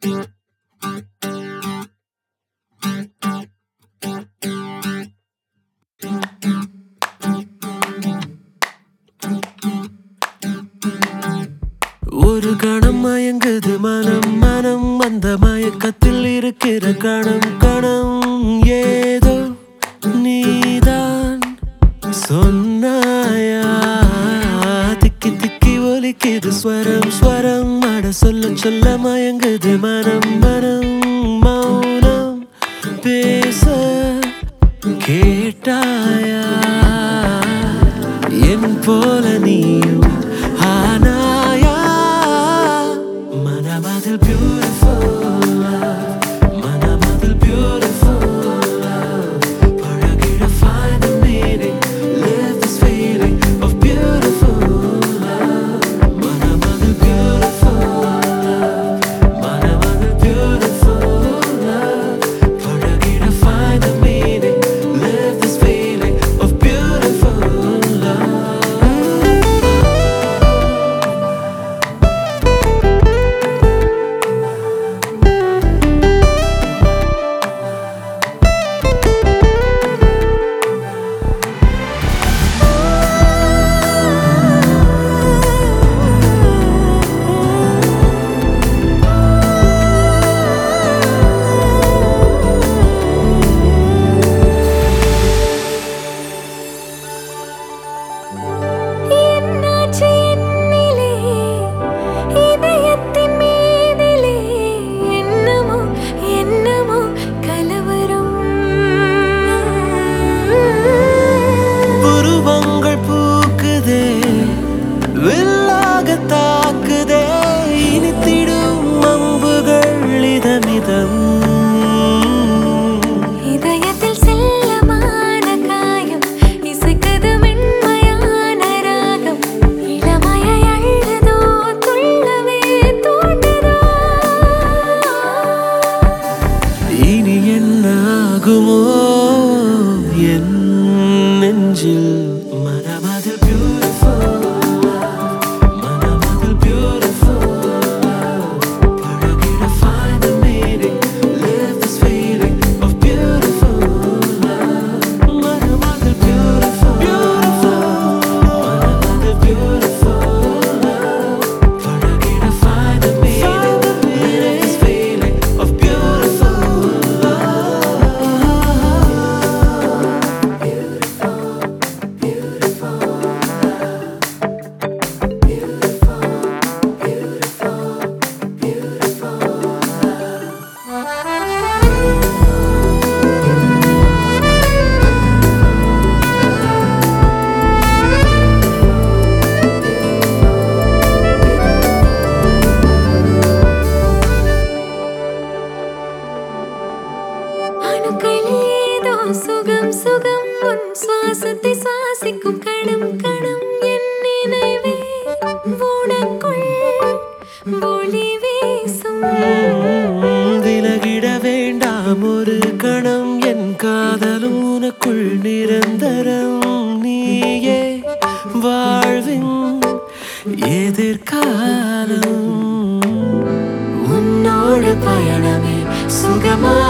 ஒரு கணம் மயங்குது மனம் மனம் அந்த மயக்கத்தில் இருக்கிற கணம் கணம் ஏதோ நீதான் சொன்னாயா திக்கி திக்கி ஒலிக்குது ஸ்வரம் ஸ்வரம் அட சொல்ல சொல்ல மயங்குது மனம் மனம் மௌனம் பேச கேட்டாயா என் போல நீயும் ஆனாயா மனமதில் beautiful love. மனமதில் beautiful love. பழகிட find the meaning. Live this feeling of beautiful love. மனமதில் beautiful love. மனமதில் beautiful love. பழகிட find the meaning. Live this feeling of beautiful love. என்னாச்சு என்னிலே இதயத்தின் மீதிலே என்னமோ என்னமோ கலவரம் புருவங்கள் பூக்குதே வில்லாக தாக்குதே இனித்திடும் அம்புகள் இதமிதம் இதயத்தில் செல்லமான காயம் இசைக்குது மென்மையான ராகம் இளமையை அழுதோ துள்ளவே தோன்றுதோ இனி என்ன ஆகுமோ என் நெஞ்சில் மனமதில் beautiful love. மனமதில் beautiful love. பழகிட find the meaning. Live this feeling of beautiful love. மனமதில் beautiful, beautiful. மனமதில் beautiful love. பழகிட find the meaning. Live this feeling of beautiful love. அணுக்களில் ஏதோ சுகம் சுகம் உன் சுவாசத்தை சுவாசிக்கும் கணம் கணம் என் நினைவே உனக்குள் ஒளி வீசும் விலகிட வேண்டாம் ஒரு கணம் என் காதலும் உனக்குள் நிரந்தரம் நீயே வாழ்வின் எதிர்காலம் உன்னோடு பயணமே சுகமா